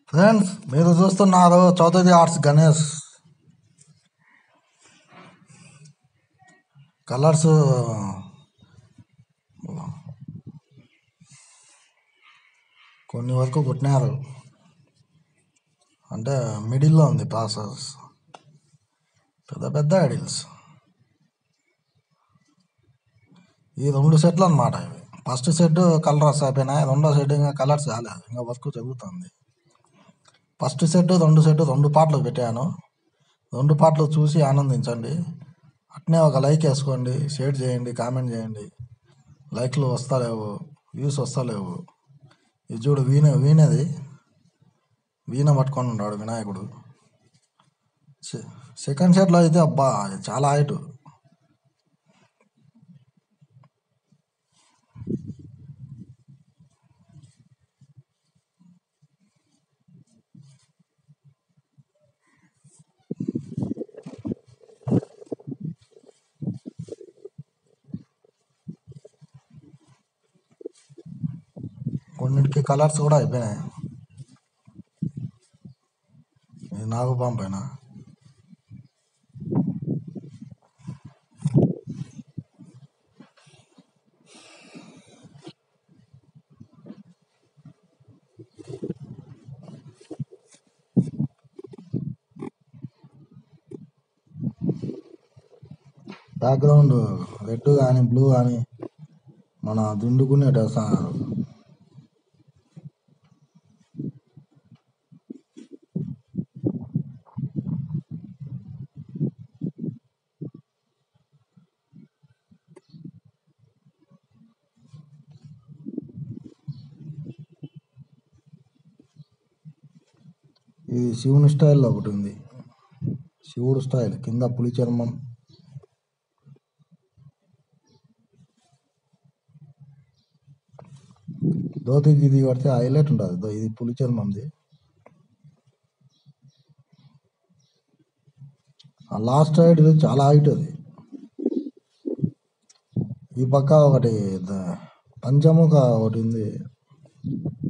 friends మీరు చూస్తున్నారు Chowdary arts Ganesh colours కొన్ని వరకు కొట్టినారు అంటే మిడిల్లో ఉంది ప్రాసెస్ పెద్ద పెద్ద ఐడిల్స్ ఈ రెండు సెట్లు అనమాట ఇవి ఫస్ట్ సెట్ కలర్స్ అయిపోయినాయి రెండో సెట్ ఇంకా కలర్స్ కాలేదు ఇంకా వర్క్ జరుగుతుంది ఫస్ట్ సెట్ రెండు సెట్ రెండు పాటలు పెట్టాను రెండు పాటలు చూసి ఆనందించండి అట్నే ఒక లైక్ వేసుకోండి షేర్ చేయండి కామెంట్ చేయండి లైక్లు వస్తలేవు వ్యూస్ వస్తలేవు ఇది చూడు వీణ వీణది వీణ పట్టుకొని ఉన్నాడు వినాయకుడు సె- సెకండ్ సెట్లో అయితే అబ్బా చాలా హైట్ కొన్నిటికి కలర్స్ కూడా అయిపోయినాయి ఇది నాగుపాం పైన బ్యాక్గ్రౌండ్ రెడ్ కానీ బ్లూ కానీ మన దుండుకునేటి వేస్తున్నారు ఇది శివుని స్టైల్లో ఒకటి ఉంది శివుడు స్టైల్ కింద పులి చర్మం ధోతికి ఇది కడితే హైలైట్ ఉంటుంది దో ఇది పులి చర్మంది ఆ లాస్ట్ హైట్ చాలా హైట్ అది ఈ పక్క ఒకటి ద- పంచముఖ ఒకటి ఉంది